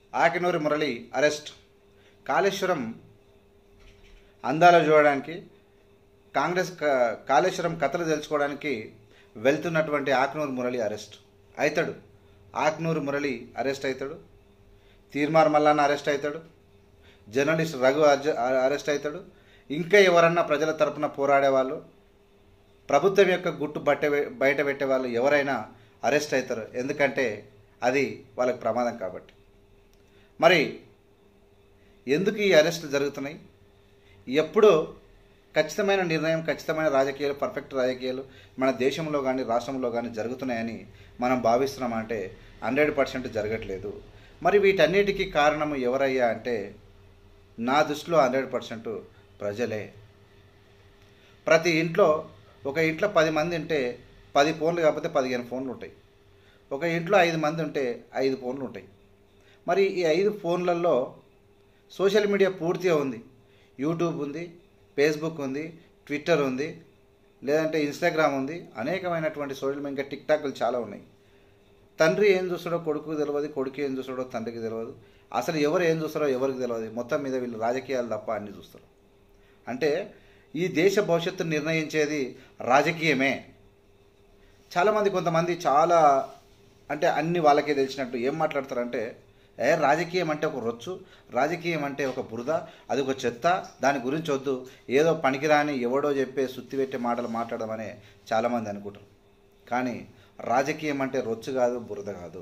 ఆకినూరి Murali arrest Kaleshwaram అందాలు చూడడానికి కాంగ్రెస్ క- కాళేశ్వరం కథలు తెలుసుకోవడానికి వెళ్తున్నటువంటి ఆక్నూరు మురళి అరెస్ట్ అవుతాడు ఆక్నూరు మురళి అరెస్ట్ అవుతాడు తీర్మార్ మల్లాన్న అరెస్ట్ అవుతాడు జర్నలిస్ట్ రఘు అర్జ- అరెస్ట్ అవుతాడు ఇంకా ఎవరన్నా ప్రజల తరపున పోరాడే వాళ్ళు ప్రభుత్వం యొక్క గుట్టు బట్ట బయట పెట్టే వాళ్ళు ఎవరైనా అరెస్ట్ అవుతారు ఎందుకంటే అది వాళ్ళకి ప్రమాదం కాబట్టి మరి ఎందుకు ఈ అరెస్టులు జరుగుతున్నాయి ఎప్పుడు ఖచ్చితమైన నిర్ణయం ఖచ్చితమైన రాజకీయాలు పర్ఫెక్ట్ రాజకీయాలు మన దేశంలో కానీ రాష్ట్రంలో కానీ జరుగుతున్నాయని మనం భావిస్తున్నామంటే హండ్రెడ్ పర్సెంట్ జరగట్లేదు మరి వీటన్నిటికీ కారణం ఎవరయ్యా అంటే నా దృష్టిలో హండ్రెడ్ పర్సెంట్ ప్రజలే ప్రతి ఇంట్లో ఒక ఇంట్లో పది మంది ఉంటే పది ఫోన్లు కాకపోతే పదిహేను ఫోన్లు ఉంటాయి ఒక ఇంట్లో ఐదు మంది ఉంటే ఐదు ఫోన్లు ఉంటాయి మరి ఈ ఐదు ఫోన్లలో సోషల్ మీడియా పూర్తిగా ఉంది యూట్యూబ్ ఉంది ఫేస్బుక్ ఉంది ట్విట్టర్ ఉంది లేదంటే ఇన్స్టాగ్రామ్ ఉంది అనేకమైనటువంటి సోషల్ మీడియా ఇంకా టిక్ టాక్లు చాలా ఉన్నాయి తండ్రి ఏం చూస్తాడో కొడుకు తెలియదు కొడుకు ఏం చూస్తాడో తండ్రికి తెలియదు అసలు ఎవరు ఏం చూస్తారో ఎవరికి తెలియదు మొత్తం మీద వీళ్ళు రాజకీయాలు తప్ప అన్ని చూస్తారు అంటే ఈ దేశ భవిష్యత్తును నిర్ణయించేది రాజకీయమే చాలామంది కొంతమంది చాలా అంటే అన్ని వాళ్ళకే తెలిసినట్టు ఏం మాట్లాడతారంటే ఏ రాజకీయం అంటే ఒక రొచ్చు రాజకీయం అంటే ఒక బురద అది ఒక చెత్త దాని గురించి వద్దు ఏదో పనికిరాని ఎవడో చెప్పే సుత్తి పెట్టే మాటలు మాట్లాడమనే చాలామంది అనుకుంటారు కానీ రాజకీయం అంటే రొచ్చు కాదు బురద కాదు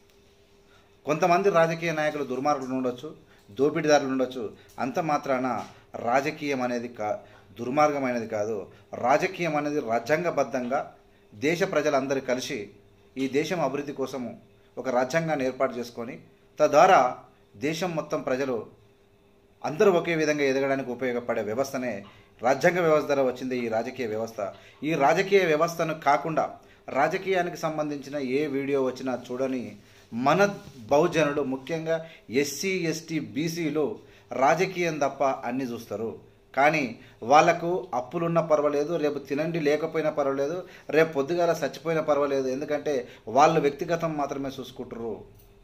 కొంతమంది రాజకీయ నాయకులు దుర్మార్గులు ఉండొచ్చు దోపిడీదారులు ఉండొచ్చు అంత మాత్రాన రాజకీయం అనేది కా దుర్మార్గమైనది కాదు రాజకీయం అనేది రాజ్యాంగబద్ధంగా దేశ ప్రజలందరూ కలిసి ఈ దేశం అభివృద్ధి కోసము ఒక రాజ్యాంగాన్ని ఏర్పాటు చేసుకొని తద్వారా దేశం మొత్తం ప్రజలు అందరూ ఒకే విధంగా ఎదగడానికి ఉపయోగపడే వ్యవస్థనే రాజ్యాంగ వ్యవస్థ ద్వారా వచ్చింది ఈ రాజకీయ వ్యవస్థ ఈ రాజకీయ వ్యవస్థను కాకుండా రాజకీయానికి సంబంధించిన ఏ వీడియో వచ్చినా చూడని మన బహుజనులు ముఖ్యంగా ఎస్సీ ఎస్టీ బీసీలు రాజకీయం తప్ప అన్ని చూస్తారు కానీ వాళ్ళకు అప్పులున్నా పర్వాలేదు రేపు తినండి లేకపోయినా పర్వాలేదు రేపు పొద్దుగాల చచ్చిపోయినా పర్వాలేదు ఎందుకంటే వాళ్ళు వ్యక్తిగతం మాత్రమే చూసుకుంటారు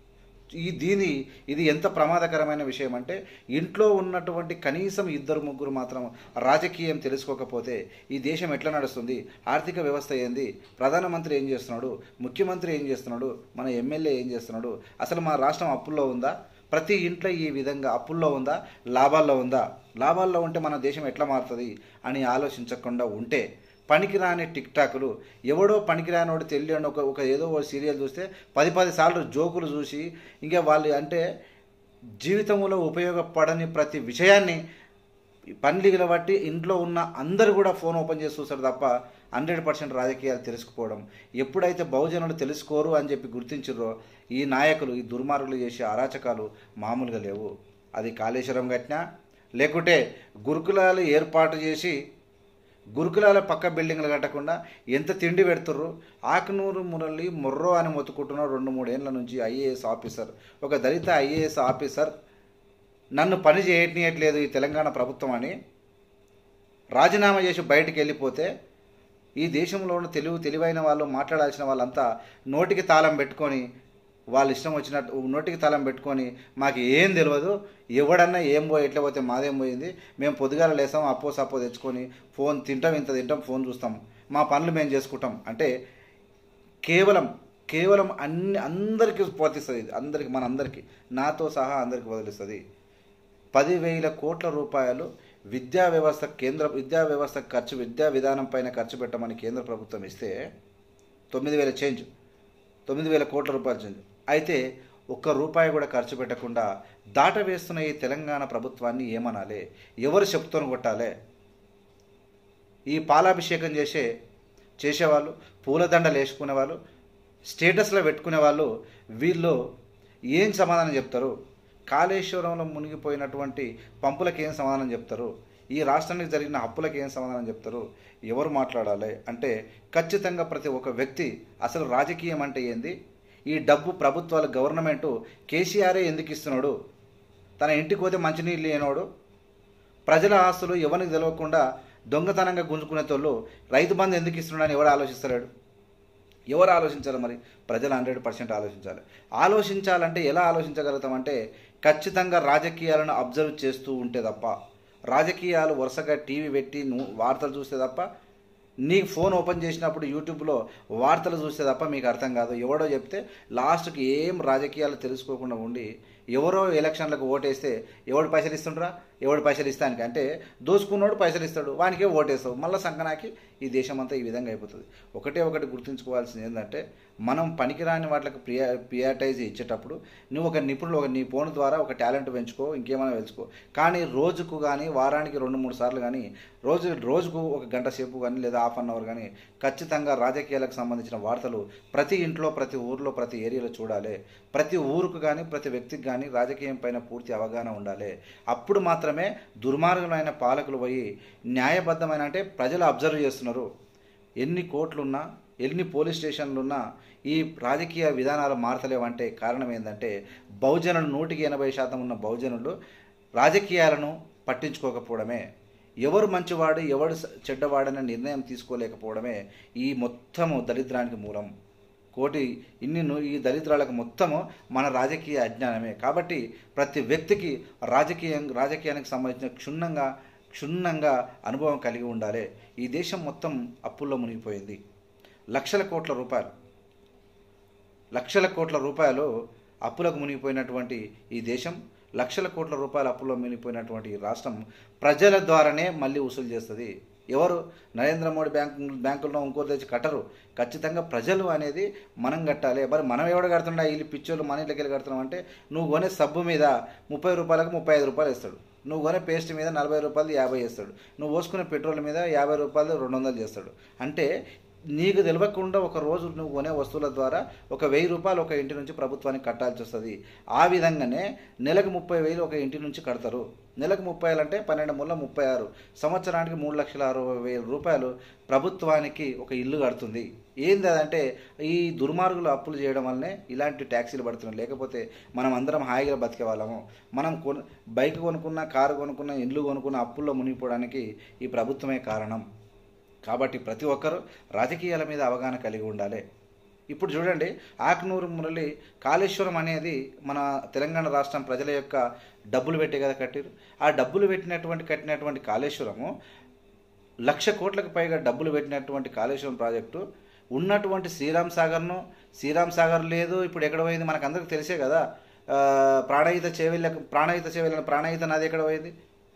ఈ దీని ఇది ఎంత ప్రమాదకరమైన విషయం అంటే ఇంట్లో ఉన్నటువంటి కనీసం ఇద్దరు ముగ్గురు మాత్రం రాజకీయం తెలుసుకోకపోతే ఈ దేశం ఎట్లా నడుస్తుంది ఆర్థిక వ్యవస్థ ఏంది ప్రధానమంత్రి ఏం చేస్తున్నాడు ముఖ్యమంత్రి ఏం చేస్తున్నాడు మన ఎమ్మెల్యే ఏం చేస్తున్నాడు అసలు మన రాష్ట్రం అప్పుల్లో ఉందా ప్రతి ఇంట్లో ఈ విధంగా అప్పుల్లో ఉందా లాభాల్లో ఉందా లాభాల్లో ఉంటే మన దేశం ఎట్లా మారుతుంది అని ఆలోచించకుండా ఉంటే పనికిరాని టిక్ టాకులు ఎవడో పనికిరానోడు తెలియని ఒక ఒక ఏదో ఒక సీరియల్ చూస్తే పది పది సార్లు జోకులు చూసి ఇంకా వాళ్ళు అంటే జీవితంలో ఉపయోగపడని ప్రతి విషయాన్ని పండ్లిగల బట్టి ఇంట్లో ఉన్న అందరూ కూడా ఫోన్ ఓపెన్ చేసి చూస్తారు తప్ప హండ్రెడ్ పర్సెంట్ రాజకీయాలు తెలుసుకోవడం ఎప్పుడైతే బహుజనులు తెలుసుకోరు అని చెప్పి గుర్తించారో ఈ నాయకులు ఈ దుర్మార్గులు చేసే అరాచకాలు మామూలుగా లేవు అది కాళేశ్వరం కట్టినా లేకుంటే గురుకులాలు ఏర్పాటు చేసి గురుకులాల పక్క బిల్డింగ్లు కట్టకుండా ఎంత తిండి పెడుతుర్రు ఆకునూరు మురళి మొర్రో అని మొత్తుకుంటున్న రెండు మూడేళ్ల నుంచి ఐఏఎస్ ఆఫీసర్ ఒక దళిత ఐఏఎస్ ఆఫీసర్ నన్ను పని చేయట్లేదు ఈ తెలంగాణ ప్రభుత్వం అని రాజీనామా చేసి బయటికి వెళ్ళిపోతే ఈ దేశంలో ఉన్న తెలుగు తెలివైన వాళ్ళు మాట్లాడాల్సిన వాళ్ళంతా నోటికి తాళం పెట్టుకొని వాళ్ళు ఇష్టం వచ్చినట్టు నోటికి తాళం పెట్టుకొని మాకు ఏం తెలియదు ఎవడన్నా ఏం పోయి ఎట్లా పోతే మాదేం పోయింది మేము పొద్దుగాల లేసాం అప్పో సప్పో తెచ్చుకొని ఫోన్ తింటాం ఇంత తింటాం ఫోన్ చూస్తాం మా పనులు మేము చేసుకుంటాం అంటే కేవలం కేవలం అన్ని అందరికీ వర్తిస్తుంది ఇది అందరికి మన అందరికీ నాతో సహా అందరికి వదిలిస్తుంది పదివేల కోట్ల రూపాయలు విద్యా వ్యవస్థ కేంద్ర విద్యా వ్యవస్థ ఖర్చు విద్యా విధానం పైన ఖర్చు పెట్టమని కేంద్ర ప్రభుత్వం ఇస్తే తొమ్మిది వేల చేంజ్ తొమ్మిది వేల కోట్ల రూపాయలు చేంజ్ అయితే ఒక్క రూపాయి కూడా ఖర్చు పెట్టకుండా దాట వేస్తున్న ఈ తెలంగాణ ప్రభుత్వాన్ని ఏమనాలి ఎవరు చెప్తూనే కొట్టాలి ఈ పాలాభిషేకం చేసే చేసేవాళ్ళు పూలదండలు వేసుకునే వాళ్ళు స్టేటస్లో పెట్టుకునే వాళ్ళు వీళ్ళు ఏం సమాధానం చెప్తారు కాళేశ్వరంలో మునిగిపోయినటువంటి పంపులకు ఏం సమాధానం చెప్తారు ఈ రాష్ట్రానికి జరిగిన అప్పులకు ఏం సమాధానం చెప్తారు ఎవరు మాట్లాడాలి అంటే ఖచ్చితంగా ప్రతి ఒక్క వ్యక్తి అసలు రాజకీయం అంటే ఏంది ఈ డబ్బు ప్రభుత్వాల గవర్నమెంటు కేసీఆరే ఎందుకు ఇస్తున్నాడు తన ఇంటికి పోతే మంచినీళ్ళు లేనోడు ప్రజల ఆస్తులు ఎవరికి తెలియకుండా దొంగతనంగా గుంజుకునే తోళ్ళు రైతు బంధు ఎందుకు ఇస్తున్నాడని ఎవరు ఆలోచిస్తలేడు ఎవరు ఆలోచించాలి మరి ప్రజలు హండ్రెడ్ పర్సెంట్ ఆలోచించాలి ఆలోచించాలంటే ఎలా ఆలోచించగలుగుతామంటే ఖచ్చితంగా రాజకీయాలను అబ్జర్వ్ చేస్తూ ఉంటే తప్ప రాజకీయాలు వరుసగా టీవీ పెట్టి నువ్వు వార్తలు చూస్తే తప్ప నీకు ఫోన్ ఓపెన్ చేసినప్పుడు యూట్యూబ్లో వార్తలు చూస్తే తప్ప మీకు అర్థం కాదు ఎవడో చెప్తే లాస్ట్కి ఏం రాజకీయాలు తెలుసుకోకుండా ఉండి ఎవరో ఎలక్షన్లకు ఓటేస్తే ఎవడు పైసలు ఇస్తుండ్రా ఎవడు పైసలు ఇస్తానికి అంటే దోచుకున్నోడు పైసలు ఇస్తాడు వానికే ఓటేస్తావు మళ్ళీ సంకనాకి ఈ దేశం అంతా ఈ విధంగా అయిపోతుంది ఒకటే ఒకటి గుర్తుంచుకోవాల్సింది ఏంటంటే మనం పనికిరాని వాటికి ప్రియా ప్రియాటైజ్ ఇచ్చేటప్పుడు నువ్వు ఒక నిపుణులు ఒక నీ ఫోన్ ద్వారా ఒక టాలెంట్ పెంచుకో ఇంకేమైనా పెంచుకో కానీ రోజుకు కానీ వారానికి రెండు మూడు సార్లు కానీ రోజు రోజుకు ఒక గంట సేపు కానీ లేదా హాఫ్ అన్ అవర్ కానీ ఖచ్చితంగా రాజకీయాలకు సంబంధించిన వార్తలు ప్రతి ఇంట్లో ప్రతి ఊర్లో ప్రతి ఏరియాలో చూడాలి ప్రతి ఊరుకు కానీ ప్రతి వ్యక్తికి కానీ రాజకీయం పైన పూర్తి అవగాహన ఉండాలి అప్పుడు మాత్రమే దుర్మార్గులైన పాలకులు పోయి న్యాయబద్ధమైన అంటే ప్రజలు అబ్జర్వ్ చేస్తున్నారు ఎన్ని కోట్లున్నా ఎన్ని పోలీస్ స్టేషన్లున్నా ఈ రాజకీయ విధానాలు మారతలేవంటే కారణం ఏంటంటే బహుజనులు నూటికి ఎనభై శాతం ఉన్న బహుజనులు రాజకీయాలను పట్టించుకోకపోవడమే ఎవరు మంచివాడు ఎవడు స- చెడ్డవాడనే నిర్ణయం తీసుకోలేకపోవడమే ఈ మొత్తము దరిద్రానికి మూలం కోటి ఇన్ని ను- ఈ దరిద్రాలకు మొత్తము మన రాజకీయ అజ్ఞానమే కాబట్టి ప్రతి వ్యక్తికి రాజకీయం రాజకీయానికి సంబంధించిన క్షుణ్ణంగా క్షుణ్ణంగా అనుభవం కలిగి ఉండాలి ఈ దేశం మొత్తం అప్పుల్లో మునిగిపోయింది లక్షల కోట్ల రూపాయలు లక్షల కోట్ల రూపాయలు అప్పులకు మునిగిపోయినటువంటి ఈ దేశం లక్షల కోట్ల రూపాయల అప్పుల్లో మునిగిపోయినటువంటి ఈ రాష్ట్రం ప్రజల ద్వారానే మళ్ళీ వసూలు చేస్తుంది ఎవరు నరేంద్ర మోడీ బ్యాంక్ బ్యాంకుల్లో ఇంకోటి తెచ్చి కట్టరు ఖచ్చితంగా ప్రజలు అనేది మనం కట్టాలి మరి మనం ఎవడు కడుతుండే వీళ్ళు పిచ్చోళ్ళు మన ఇంట్లోకి వెళ్ళి కడుతున్నాం అంటే నువ్వు కొనే సబ్బు మీద ముప్పై రూపాయలకు ముప్పై ఐదు రూపాయలు ఇస్తాడు నువ్వు కొనే పేస్ట్ మీద నలభై రూపాయలు యాభై ఇస్తాడు నువ్వు పోసుకునే పెట్రోల్ మీద యాభై రూపాయలు రెండు వందలు చేస్తాడు అంటే నీకు తెలియకుండా ఒక రోజు నువ్వు కొనే వస్తువుల ద్వారా ఒక వెయ్యి రూపాయలు ఒక ఇంటి నుంచి ప్రభుత్వానికి కట్టాల్సి వస్తుంది ఆ విధంగానే నెలకు ముప్పై వేలు ఒక ఇంటి నుంచి కడతారు నెలకు ముప్పై వేలు అంటే పన్నెండు మూల ముప్పై ఆరు సంవత్సరానికి మూడు లక్షల అరవై వేల రూపాయలు ప్రభుత్వానికి ఒక ఇల్లు కడుతుంది ఏంది అదంటే ఈ దుర్మార్గులు అప్పులు చేయడం వల్లనే ఇలాంటి ట్యాక్సీలు పడుతున్నాయి లేకపోతే మనం అందరం హాయిగా బతికే వాళ్ళము మనం కొను బైక్ కొనుక్కున్న కారు కొనుక్కున్న ఇల్లు కొనుక్కున్న అప్పుల్లో మునిగిపోవడానికి ఈ ప్రభుత్వమే కారణం కాబట్టి ప్రతి ఒక్కరూ రాజకీయాల మీద అవగాహన కలిగి ఉండాలి ఇప్పుడు చూడండి ఆక్నూరు మురళి కాళేశ్వరం అనేది మన తెలంగాణ రాష్ట్రం ప్రజల యొక్క డబ్బులు పెట్టి కదా కట్టారు ఆ డబ్బులు పెట్టినటువంటి కట్టినటువంటి కాళేశ్వరము లక్ష కోట్లకు పైగా డబ్బులు పెట్టినటువంటి కాళేశ్వరం ప్రాజెక్టు ఉన్నటువంటి శ్రీరామ్ సాగర్ను శ్రీరామ్ సాగర్ లేదు ఇప్పుడు ఎక్కడ పోయింది మనకు అందరికీ తెలిసే కదా ఆ, ప్రాణహిత చేవెళ్ళ ప్రాణహిత చేవెళ్ళ ప్రాణహిత నది ఎక్కడ పోయింది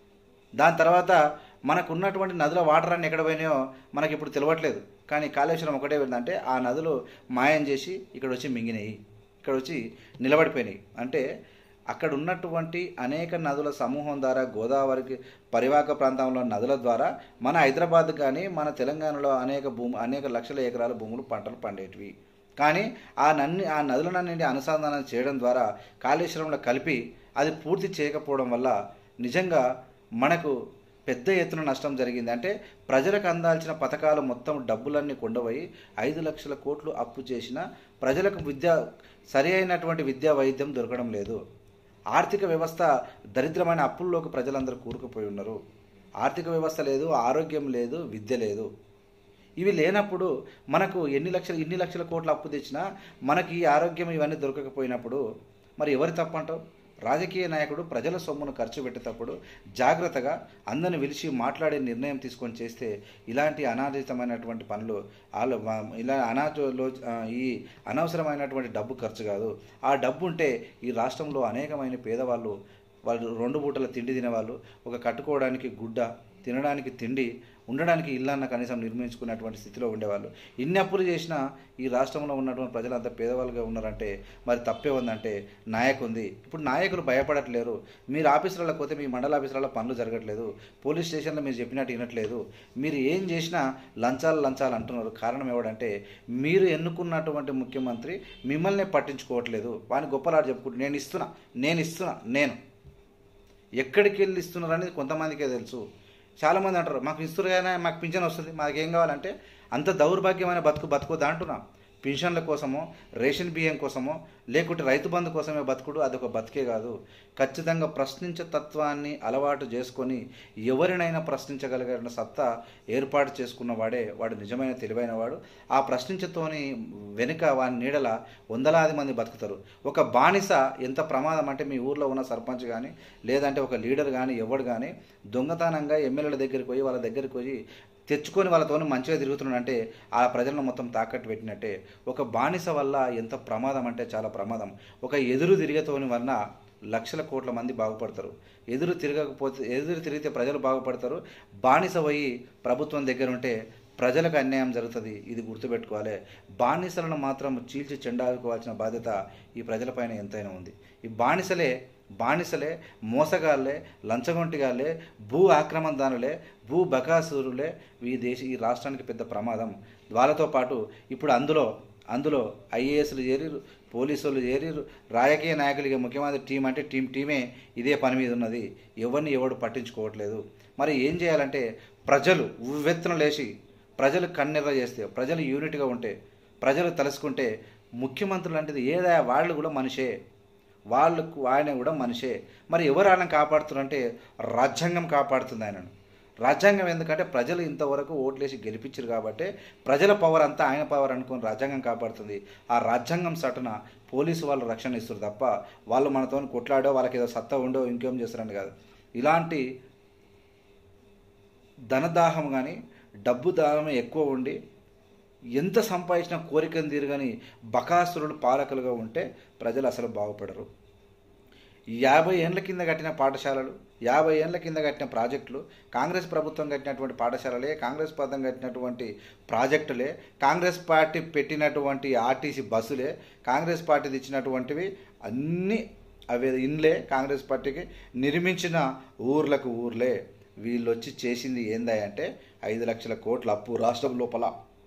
దాని తర్వాత మనకు ఉన్నటువంటి నదుల వాటర్ అన్ని ఎక్కడ పోయినాయో మనకి ఇప్పుడు తెలియట్లేదు కానీ కాళేశ్వరం ఒకటే ఏంటంటే ఆ నదులు మాయం చేసి ఇక్కడ వచ్చి మింగినాయి ఇక్కడ వచ్చి నిలబడిపోయినాయి అంటే అక్కడ ఉన్నటువంటి అనేక నదుల సమూహం ద్వారా గోదావరికి పరివాహక ప్రాంతంలో నదుల ద్వారా మన హైదరాబాద్ కానీ మన తెలంగాణలో అనేక భూమి అనేక లక్షల ఎకరాల భూములు పంటలు పండేటివి కానీ ఆ నన్ని ఆ నదులనన్నింటి అనుసంధానం చేయడం ద్వారా కాళేశ్వరంలో కలిపి అది పూర్తి చేయకపోవడం వల్ల నిజంగా మనకు పెద్ద ఎత్తున నష్టం జరిగింది అంటే ప్రజలకు అందాల్సిన పథకాలు మొత్తం డబ్బులన్నీ కొండపోయి ఐదు లక్షల కోట్లు అప్పు చేసిన ప్రజలకు విద్య సరి అయినటువంటి విద్యా వైద్యం దొరకడం లేదు ఆర్థిక వ్యవస్థ దరిద్రమైన అప్పుల్లోకి ప్రజలందరూ కూరుకుపోయి ఉన్నారు ఆర్థిక వ్యవస్థ లేదు ఆరోగ్యం లేదు విద్య లేదు ఇవి లేనప్పుడు మనకు ఎన్ని లక్షలు ఇన్ని లక్షల కోట్ల అప్పు తెచ్చినా మనకి ఈ ఆరోగ్యం ఇవన్నీ దొరకకపోయినప్పుడు మరి ఎవరి తప్పంటావు రాజకీయ నాయకుడు ప్రజల సొమ్మును ఖర్చు పెట్టేటప్పుడు జాగ్రత్తగా అందరిని పిలిచి మాట్లాడే నిర్ణయం తీసుకొని చేస్తే ఇలాంటి అనాదితమైనటువంటి పనులు వాళ్ళు ఇలా అనాథలో ఈ అనవసరమైనటువంటి డబ్బు ఖర్చు కాదు ఆ డబ్బు ఉంటే ఈ రాష్ట్రంలో అనేకమైన పేదవాళ్ళు వాళ్ళు రెండు పూటల తిండి తినేవాళ్ళు ఒక కట్టుకోవడానికి గుడ్డ తినడానికి తిండి ఉండడానికి ఇల్లన్న కనీసం నిర్మించుకునేటువంటి స్థితిలో ఉండేవాళ్ళు ఇన్ని అప్పులు చేసినా ఈ రాష్ట్రంలో ఉన్నటువంటి ప్రజలంతా పేదవాళ్ళుగా ఉన్నారంటే మరి తప్పే ఉందంటే నాయకు ఉంది ఇప్పుడు నాయకులు భయపడట్లేరు మీరు ఆఫీసులలో పోతే మీ మండల ఆఫీసులలో పనులు జరగట్లేదు పోలీస్ స్టేషన్లో మీరు చెప్పినట్టు వినట్లేదు మీరు ఏం చేసినా లంచాలు లంచాలు అంటున్నారు కారణం ఏమిటంటే మీరు ఎన్నుకున్నటువంటి ముఖ్యమంత్రి మిమ్మల్ని పట్టించుకోవట్లేదు వాని గొప్పలాడు చెప్పుకుంటూ నేను ఇస్తున్నా నేను ఇస్తున్నా నేను ఎక్కడికి వెళ్ళి ఇస్తున్నారు అనేది కొంతమందికే తెలుసు చాలామంది అంటారు మాకు ఇస్తున్నారు కానీ మాకు పింఛన్ వస్తుంది మాకు ఏం కావాలంటే అంత దౌర్భాగ్యమైన బతుకు బతుకోద్దా అంటున్నా పెన్షన్ల కోసమో రేషన్ బియ్యం కోసమో లేకుంటే రైతు బంధు కోసమే బతుకుడు అదొక బతికే కాదు ఖచ్చితంగా ప్రశ్నించే తత్వాన్ని అలవాటు చేసుకొని ఎవరినైనా ప్రశ్నించగలిగిన సత్తా ఏర్పాటు చేసుకున్న వాడే వాడు నిజమైన తెలివైన వాడు ఆ ప్రశ్నించతోని వెనుక వాని నీడల వందలాది మంది బతుకుతారు ఒక బానిస ఎంత ప్రమాదం అంటే మీ ఊర్లో ఉన్న సర్పంచ్ కానీ లేదంటే ఒక లీడర్ కానీ ఎవడు కానీ దొంగతనంగా ఎమ్మెల్యేల దగ్గరికి పోయి వాళ్ళ దగ్గరికి పోయి తెచ్చుకొని వాళ్ళతో మంచిగా తిరుగుతున్నాడంటే ఆ ప్రజలను మొత్తం తాకట్టు పెట్టినట్టే ఒక బానిస వల్ల ఎంత ప్రమాదం అంటే చాలా ప్రమాదం ఒక ఎదురు తిరిగేతోని వలన లక్షల కోట్ల మంది బాగుపడతారు ఎదురు తిరగకపోతే ఎదురు తిరిగితే ప్రజలు బాగుపడతారు బానిస పోయి ప్రభుత్వం దగ్గర ఉంటే ప్రజలకు అన్యాయం జరుగుతుంది ఇది గుర్తుపెట్టుకోవాలి బానిసలను మాత్రం చీల్చి చెండాడుకోవాల్సిన బాధ్యత ఈ ప్రజలపైన ఎంతైనా ఉంది ఈ బానిసలే బానిసలే మోసగాళ్ళే లంచగొంటిగాళ్ళే భూ ఆక్రమణదారులే భూ బకాసురులే ఈ దేశ ఈ రాష్ట్రానికి పెద్ద ప్రమాదం వాళ్ళతో పాటు ఇప్పుడు అందులో అందులో ఐఏఎస్లు చేరిరు పోలీసులు చేరిరు రాజకీయ నాయకులకి ముఖ్యమంత్రి టీం అంటే టీం టీమే ఇదే పని మీద ఉన్నది ఎవరిని ఎవడు పట్టించుకోవట్లేదు మరి ఏం చేయాలంటే ప్రజలు ఉవ్వెత్తున లేచి ప్రజలు కన్నెర్ర చేస్తే ప్రజలు యూనిట్గా ఉంటే ప్రజలు తలుసుకుంటే ముఖ్యమంత్రులు లాంటిది ఏదా వాళ్ళు కూడా మనిషే వాళ్ళకు ఆయన కూడా మనిషే మరి ఎవరు ఆయన కాపాడుతున్నారంటే రాజ్యాంగం కాపాడుతుంది ఆయనను రాజ్యాంగం ఎందుకంటే ప్రజలు ఇంతవరకు ఓట్లేసి గెలిపించారు కాబట్టి ప్రజల పవర్ అంతా ఆయన పవర్ అనుకుని రాజ్యాంగం కాపాడుతుంది ఆ రాజ్యాంగం సటున పోలీసు వాళ్ళు రక్షణ ఇస్తారు తప్ప వాళ్ళు మనతో కొట్లాడో వాళ్ళకి ఏదో సత్తా ఉండో ఇంకేం చేస్తారని కాదు ఇలాంటి ధనదాహం కానీ డబ్బు దాహం ఎక్కువ ఉండి ఎంత సంపాదించిన కోరికను తీరుగని బకాసురుడు పాలకులుగా ఉంటే ప్రజలు అసలు బాగుపడరు యాభై ఏండ్ల కింద కట్టిన పాఠశాలలు యాభై ఏండ్ల కింద కట్టిన ప్రాజెక్టులు కాంగ్రెస్ ప్రభుత్వం కట్టినటువంటి పాఠశాలలే కాంగ్రెస్ ప్రభుత్వం కట్టినటువంటి ప్రాజెక్టులే కాంగ్రెస్ పార్టీ పెట్టినటువంటి ఆర్టీసీ బస్సులే కాంగ్రెస్ పార్టీ ఇచ్చినటువంటివి అన్నీ అవి ఇండ్లే కాంగ్రెస్ పార్టీకి నిర్మించిన ఊర్లకు ఊర్లే వీళ్ళు వచ్చి చేసింది ఏందా అంటే ఐదు లక్షల కోట్ల అప్పు రాష్ట్రం లోపల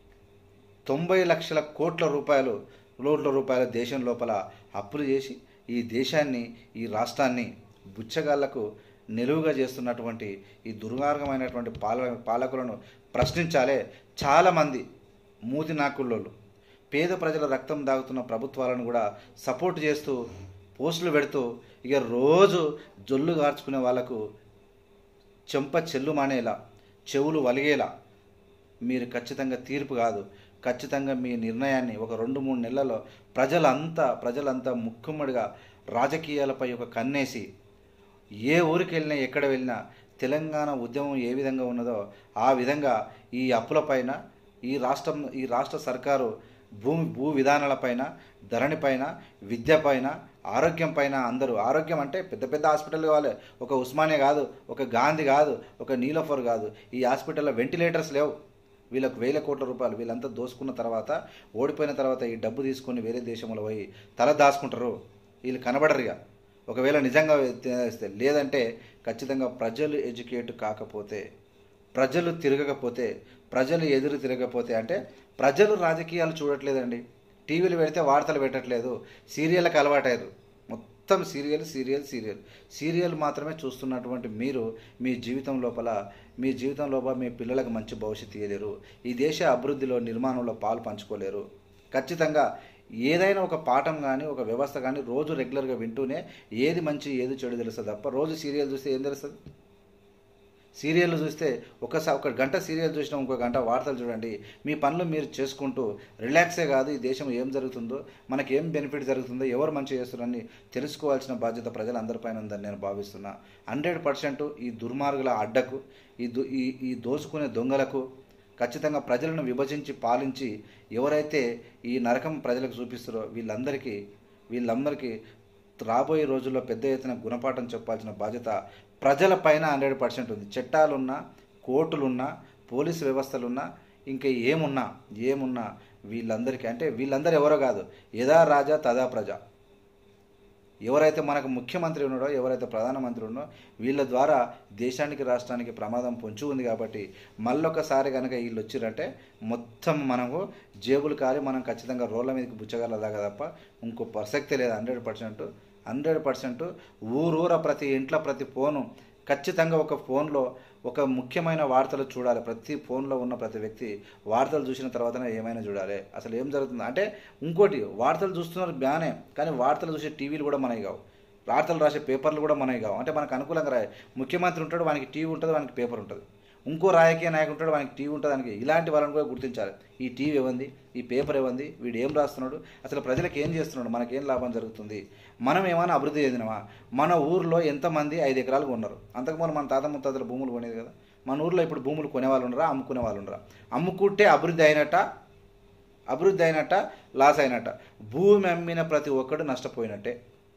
తొంభై లక్షల కోట్ల రూపాయలు కోట్ల రూపాయల దేశం లోపల అప్పులు చేసి ఈ దేశాన్ని ఈ రాష్ట్రాన్ని బుచ్చగాళ్లకు నిలువుగా చేస్తున్నటువంటి ఈ దుర్మార్గమైనటువంటి పాల పాలకులను ప్రశ్నించాలే చాలామంది మూతి నాకుల్లోళ్ళు పేద ప్రజల రక్తం దాగుతున్న ప్రభుత్వాలను కూడా సపోర్ట్ చేస్తూ పోస్టులు పెడుతూ ఇక రోజు జొల్లు గార్చుకునే వాళ్ళకు చెంప చెల్లుమానేలా చెవులు వలిగేలా మీరు ఖచ్చితంగా తీర్పు కాదు ఖచ్చితంగా మీ నిర్ణయాన్ని ఒక రెండు మూడు నెలల్లో ప్రజలంతా ప్రజలంతా ముక్కుమ్మడిగా రాజకీయాలపై ఒక కన్నేసి ఏ ఊరికి వెళ్ళినా ఎక్కడ వెళ్ళినా తెలంగాణ ఉద్యమం ఏ విధంగా ఉన్నదో ఆ విధంగా ఈ అప్పులపైన ఈ రాష్ట్రం ఈ రాష్ట్ర సర్కారు భూమి భూ విధానాలపైన ధరణిపైన విద్యపైన ఆరోగ్యం పైన అందరూ ఆరోగ్యం అంటే పెద్ద పెద్ద హాస్పిటల్ కావాలి ఒక ఉస్మానియా కాదు ఒక గాంధీ కాదు ఒక నీలఫర్ కాదు ఈ హాస్పిటల్లో వెంటిలేటర్స్ లేవు వీళ్ళకు వేల కోట్ల రూపాయలు వీళ్ళంతా దోసుకున్న తర్వాత ఓడిపోయిన తర్వాత ఈ డబ్బు తీసుకొని వేరే దేశంలో పోయి తల దాచుకుంటారు వీళ్ళు కనబడరుగా ఒకవేళ నిజంగా తెస్తే లేదంటే ఖచ్చితంగా ప్రజలు ఎడ్యుకేట్ కాకపోతే ప్రజలు తిరగకపోతే ప్రజలు ఎదురు తిరగకపోతే అంటే ప్రజలు రాజకీయాలు చూడట్లేదండి టీవీలు పెడితే వార్తలు పెట్టట్లేదు సీరియల్కి అలవాటయ్యారు మొత్తం సీరియల్ సీరియల్ సీరియల్ సీరియల్ మాత్రమే చూస్తున్నటువంటి మీరు మీ జీవితం లోపల మీ జీవితం లోపల మీ పిల్లలకు మంచి భవిష్యత్తు ఇవ్వలేరు ఈ దేశ అభివృద్ధిలో నిర్మాణంలో పాలు పంచుకోలేరు ఖచ్చితంగా ఏదైనా ఒక పాఠం కానీ ఒక వ్యవస్థ కానీ రోజు రెగ్యులర్గా వింటూనే ఏది మంచి ఏది చెడు తెలుస్తుంది తప్ప రోజు సీరియల్ చూస్తే ఏం తెలుస్తుంది సీరియల్ చూస్తే ఒకసారి ఒక గంట సీరియల్ చూసినా ఇంకో గంట వార్తలు చూడండి మీ పనులు మీరు చేసుకుంటూ రిలాక్సే కాదు ఈ దేశం ఏం జరుగుతుందో మనకి ఏం బెనిఫిట్ జరుగుతుందో ఎవరు మంచి చేస్తున్నారని తెలుసుకోవాల్సిన బాధ్యత ప్రజలందరిపైన ఉందని నేను భావిస్తున్నా హండ్రెడ్ పర్సెంట్ ఈ దుర్మార్గుల అడ్డకు ఈ దు ఈ ఈ దోసుకునే దొంగలకు ఖచ్చితంగా ప్రజలను విభజించి పాలించి ఎవరైతే ఈ నరకం ప్రజలకు చూపిస్తారో వీళ్ళందరికీ వీళ్ళందరికీ రాబోయే రోజుల్లో పెద్ద ఎత్తున గుణపాఠం చెప్పాల్సిన బాధ్యత ప్రజల పైన హండ్రెడ్ పర్సెంట్ ఉంది చట్టాలున్నా కోర్టులున్నా పోలీసు వ్యవస్థలున్నా ఇంకా ఏమున్నా ఏమున్నా వీళ్ళందరికీ అంటే వీళ్ళందరూ ఎవరో కాదు యథా రాజా తదా ప్రజ ఎవరైతే మనకు ముఖ్యమంత్రి ఉన్నాడో ఎవరైతే ప్రధానమంత్రి ఉన్నాడో వీళ్ళ ద్వారా దేశానికి రాష్ట్రానికి ప్రమాదం పొంచి ఉంది కాబట్టి మళ్ళొకసారి కనుక వీళ్ళు వచ్చిరంటే మొత్తం మనకు జేబులు కాలి మనం ఖచ్చితంగా రోడ్ల మీదకి బుచ్చగలదాగా తప్ప ఇంకో ప్రసక్తి లేదు హండ్రెడ్ పర్సెంట్ హండ్రెడ్ పర్సెంట్ ఊరూర ప్రతి ఇంట్లో ప్రతి ఫోను ఖచ్చితంగా ఒక ఫోన్లో ఒక ముఖ్యమైన వార్తలు చూడాలి ప్రతి ఫోన్లో ఉన్న ప్రతి వ్యక్తి వార్తలు చూసిన తర్వాతనే ఏమైనా చూడాలి అసలు ఏం జరుగుతుంది అంటే ఇంకోటి వార్తలు చూస్తున్నారు బాగానే కానీ వార్తలు చూసే టీవీలు కూడా మనవి కావు వార్తలు రాసే పేపర్లు కూడా మనవి కావు అంటే మనకు అనుకూలంగా రాయ ముఖ్యమంత్రి ఉంటాడు వానికి టీవీ ఉంటుంది వానికి పేపర్ ఉంటుంది ఇంకో రాజకీయ నాయకుడు ఉంటాడు వానికి టీవీ ఉంటుంది దానికి ఇలాంటి వాళ్ళని కూడా గుర్తించాలి ఈ టీవీ ఇవ్వండి ఈ పేపర్ ఇవ్వండి వీడు ఏం రాస్తున్నాడు అసలు ప్రజలకు ఏం చేస్తున్నాడు మనకేం లాభం జరుగుతుంది మనం ఏమైనా అభివృద్ధి చెందినమా మన ఊర్లో ఎంతమంది ఐదు ఎకరాలు కొన్నారు అంతకుముందు మన తాత ముత్తాతల భూములు కొనేది కదా మన ఊర్లో ఇప్పుడు భూములు కొనే వాళ్ళు ఉండరా అమ్ముకునే వాళ్ళు ఉండరా అమ్ముకుంటే అభివృద్ధి అయినట్ట అభివృద్ధి అయినట్ట లాస్ అయినట్ట భూమి అమ్మిన ప్రతి ఒక్కడు నష్టపోయినట్టే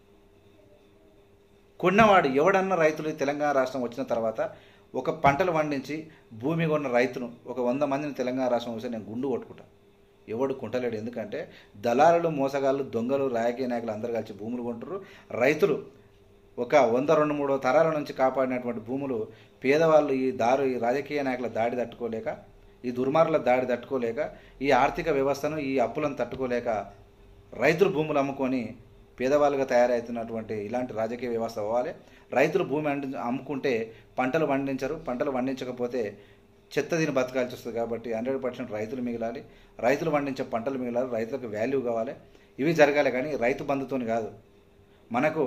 కొన్నవాడు ఎవడన్నా రైతులు ఈ తెలంగాణ రాష్ట్రం వచ్చిన తర్వాత ఒక పంటలు పండించి భూమి కొన్న రైతును ఒక వంద మందిని తెలంగాణ రాష్ట్రం వస్తే నేను గుండు కొట్టుకుంటా ఎవడు కొంటలేడు ఎందుకంటే దళారులు మోసగాళ్ళు దొంగలు రాజకీయ నాయకులు అందరు కలిసి భూములు కొంటారు రైతులు ఒక వంద రెండు మూడు తరాల నుంచి కాపాడినటువంటి భూములు పేదవాళ్ళు ఈ దారు ఈ రాజకీయ నాయకుల దాడి తట్టుకోలేక ఈ దుర్మార్గుల దాడి తట్టుకోలేక ఈ ఆర్థిక వ్యవస్థను ఈ అప్పులను తట్టుకోలేక రైతులు భూములు అమ్ముకొని పేదవాళ్ళుగా తయారవుతున్నటువంటి ఇలాంటి రాజకీయ వ్యవస్థ అవ్వాలి రైతులు భూమి అండి అమ్ముకుంటే పంటలు పండించరు పంటలు పండించకపోతే చెత్త తిని బతకాల్సి వస్తుంది కాబట్టి హండ్రెడ్ పర్సెంట్ రైతులు మిగలాలి రైతులు పండించే పంటలు మిగలాలి రైతులకు వాల్యూ కావాలి ఇవి జరగాలి కానీ రైతు బంధుతోని కాదు మనకు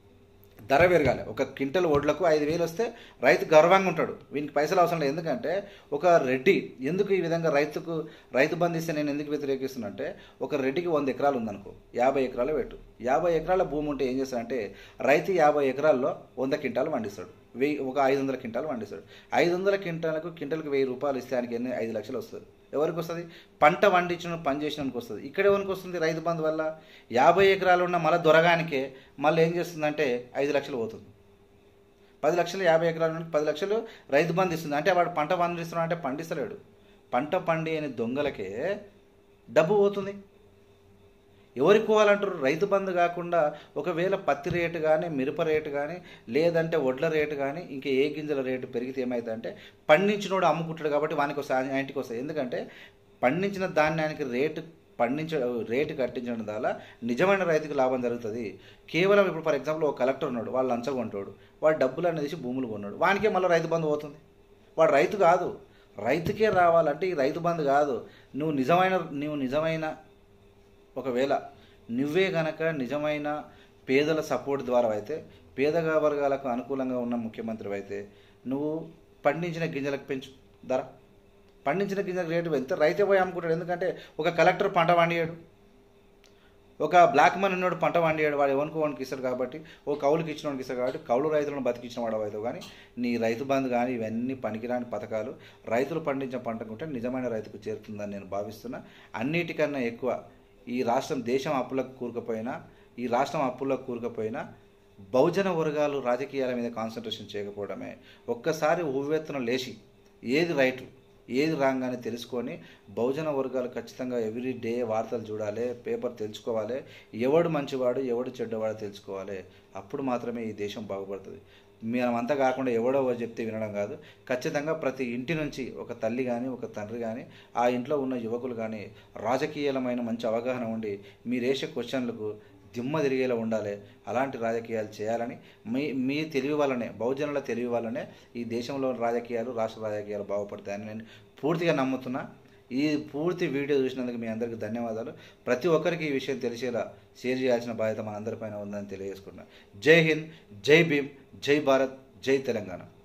ధర పెరగాలి ఒక క్వింటల్ వడ్లకు ఐదు వేలు వస్తే రైతు గర్వంగా ఉంటాడు వీనికి పైసలు అవసరం లేదు ఎందుకంటే ఒక రెడ్డి ఎందుకు ఈ విధంగా రైతుకు రైతు బంధిస్తే నేను ఎందుకు వ్యతిరేకిస్తున్నా అంటే ఒక రెడ్డికి వంద ఎకరాలు ఉందనుకో యాభై ఎకరాలు పెట్టు యాభై ఎకరాల భూమి ఉంటే ఏం చేస్తాడంటే రైతు యాభై ఎకరాల్లో వంద క్వింటాలు పండిస్తాడు వెయ్యి ఒక ఐదు వందల క్వింటాలు పండిస్తాడు ఐదు వందల క్వింటాలకు క్వింటల్కి వెయ్యి రూపాయలు ఇస్తే ఆయనకి ఎన్ని ఐదు లక్షలు వస్తుంది ఎవరికి వస్తుంది పంట పండించిన పని చేసినందుకు వస్తుంది ఇక్కడ ఎవరికి వస్తుంది రైతు బంధు వల్ల యాభై ఎకరాలు ఉన్న మళ్ళీ దొరగానికే మళ్ళీ ఏం చేస్తుందంటే ఐదు లక్షలు పోతుంది పది లక్షలు యాభై ఎకరాల నుండి పది లక్షలు రైతు బంధు ఇస్తుంది అంటే వాడు పంట పండిస్తున్నాడు అంటే పండిస్తలేడు పంట పండి అని దొంగలకే డబ్బు పోతుంది ఎవరికి పోవాలంటారు రైతు బంధు కాకుండా ఒకవేళ పత్తి రేటు కానీ మిరప రేటు కానీ లేదంటే వడ్ల రేటు కానీ ఇంకా ఏ గింజల రేటు పెరిగితే ఏమవుతుందంటే పండించినోడు అమ్ముకుంటాడు కాబట్టి వానికి వస్తాయి ఆ ఇంటికి వస్తాయి ఎందుకంటే పండించిన ధాన్యానికి రేటు పండించ రేటు కట్టించడం ద్వారా నిజమైన రైతుకు లాభం జరుగుతుంది కేవలం ఇప్పుడు ఫర్ ఎగ్జాంపుల్ ఒక కలెక్టర్ ఉన్నాడు వాళ్ళు లంచం కొంటాడు వాడు డబ్బులు అనేది తీసి భూములు కొన్నాడు వానికే మళ్ళీ రైతు బంధు పోతుంది వాడు రైతు కాదు రైతుకే రావాలంటే ఈ రైతు బంధు కాదు నువ్వు నిజమైన నువ్వు నిజమైన ఒకవేళ నువ్వే గనక నిజమైన పేదల సపోర్ట్ ద్వారా అయితే పేదగా వర్గాలకు అనుకూలంగా ఉన్న ముఖ్యమంత్రి అయితే నువ్వు పండించిన గింజలకు పెంచు ధర పండించిన గింజలకు రేటు పెంచితే రైతే పోయి అమ్ముకుంటాడు ఎందుకంటే ఒక కలెక్టర్ పంట పండియాడు ఒక బ్లాక్ మన్ ఉన్నాడు పంట పండియాడు వాడు ఎవరికి వానికి ఇస్తాడు కాబట్టి ఓ కౌలుకి ఇచ్చిన వానికి ఇస్తాడు కాబట్టి కౌలు రైతులను బతికించిన వాడు అవుతావు కానీ నీ రైతు బంధు కానీ ఇవన్నీ పనికిరాని పథకాలు రైతులు పండించిన పంటకుంటే నిజమైన రైతుకు చేరుతుందని నేను భావిస్తున్నా అన్నిటికన్నా ఎక్కువ ఈ రాష్ట్రం దేశం అప్పులకు కూరుకుపోయినా ఈ రాష్ట్రం అప్పులకు కూరుకుపోయినా బహుజన వర్గాలు రాజకీయాల మీద కాన్సన్ట్రేషన్ చేయకపోవడమే ఒక్కసారి ఉవ్వెత్తున లేచి ఏది రైటు ఏది రాంగ్ అని తెలుసుకొని బహుజన వర్గాలు ఖచ్చితంగా ఎవ్రీ డే వార్తలు చూడాలి పేపర్ తెలుసుకోవాలి ఎవడు మంచివాడు ఎవడు చెడ్డవాడు తెలుసుకోవాలి అప్పుడు మాత్రమే ఈ దేశం బాగుపడుతుంది మనమంతా కాకుండా ఎవడో ఎవరు చెప్తే వినడం కాదు ఖచ్చితంగా ప్రతి ఇంటి నుంచి ఒక తల్లి కానీ ఒక తండ్రి కానీ ఆ ఇంట్లో ఉన్న యువకులు కానీ రాజకీయాలమైన మంచి అవగాహన ఉండి మీరు వేసే క్వశ్చన్లకు దిమ్మ తిరిగేలా ఉండాలి అలాంటి రాజకీయాలు చేయాలని మీ మీ తెలివి వల్లనే బహుజనుల తెలివి వల్లనే ఈ దేశంలో రాజకీయాలు రాష్ట్ర రాజకీయాలు బాగుపడతాయని నేను పూర్తిగా నమ్ముతున్నా ఈ పూర్తి వీడియో చూసినందుకు మీ అందరికీ ధన్యవాదాలు ప్రతి ఒక్కరికి ఈ విషయం తెలిసేలా షేర్ చేయాల్సిన బాధ్యత మనందరిపైన ఉందని తెలియజేసుకున్నాను జై హింద్ జై భీమ్ జై భారత్ జై తెలంగాణ